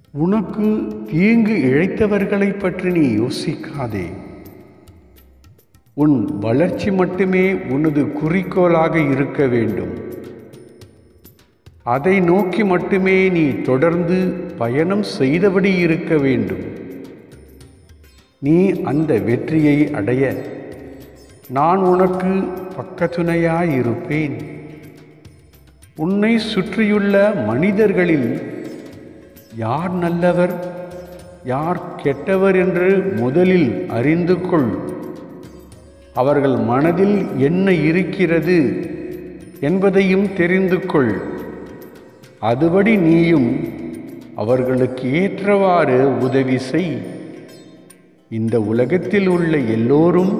உனக்கு தீங்கு இழைத்தவர்களைப் பற்றி நீ யோசிக்காதே உன் வளர்ச்சி மட்டுமே உனது குறிக்கோளாக இருக்க வேண்டும் அதை நோக்கி மட்டுமே நீ தொடர்ந்து பயணம் செய்தபடி இருக்க வேண்டும் நீ அந்த வெற்றியை அடைய நான் உனக்கு பக்கத்துணையாயிருப்பேன் உன்னை சுற்றியுள்ள மனிதர்களில் யார் நல்லவர் யார் கெட்டவர் என்று முதலில் அறிந்து கொள் அவர்கள் மனதில் என்ன இருக்கிறது என்பதையும் தெரிந்து கொள் அதுபடி நீயும் அவர்களுக்கு ஏற்றவாறு உதவி செய் இந்த உலகத்தில் உள்ள எல்லோரும்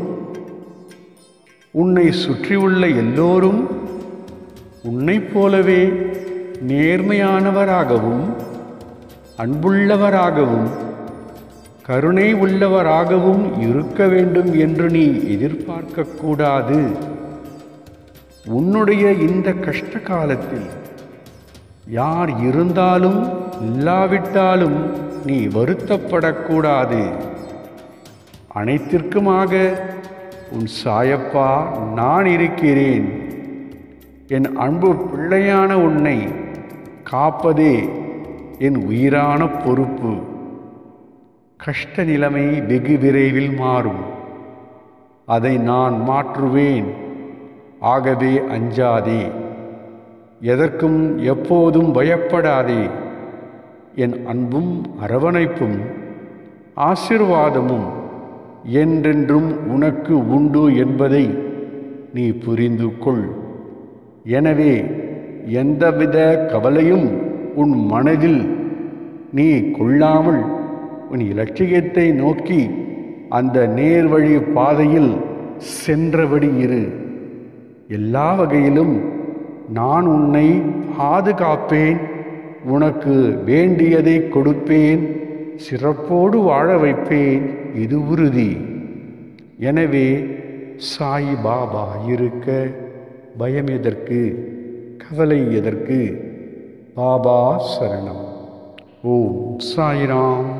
உன்னை சுற்றியுள்ள எல்லோரும் உன்னைப் போலவே நேர்மையானவராகவும் அன்புள்ளவராகவும் கருணை உள்ளவராகவும் இருக்க வேண்டும் என்று நீ எதிர்பார்க்கக்கூடாது உன்னுடைய இந்த கஷ்ட காலத்தில் யார் இருந்தாலும் இல்லாவிட்டாலும் நீ வருத்தப்படக்கூடாது அனைத்திற்குமாக உன் சாயப்பா நான் இருக்கிறேன் என் அன்பு பிள்ளையான உன்னை காப்பதே என் உயிரான பொறுப்பு கஷ்ட நிலைமை வெகு விரைவில் மாறும் அதை நான் மாற்றுவேன் ஆகவே அஞ்சாதே எதற்கும் எப்போதும் பயப்படாதே என் அன்பும் அரவணைப்பும் ஆசிர்வாதமும் என்றென்றும் உனக்கு உண்டு என்பதை நீ புரிந்து கொள் எனவே எந்தவித கவலையும் உன் மனதில் நீ கொள்ளாமல் உன் இலட்சியத்தை நோக்கி அந்த நேர்வழி பாதையில் சென்றபடி இரு எல்லா வகையிலும் நான் உன்னை பாதுகாப்பேன் உனக்கு வேண்டியதை கொடுப்பேன் சிறப்போடு வாழ வைப்பேன் இது உறுதி எனவே சாய் பாபா இருக்க பயம் எதற்கு கவலை எதற்கு பாபா சரணம் ஓம் சாய்ராம்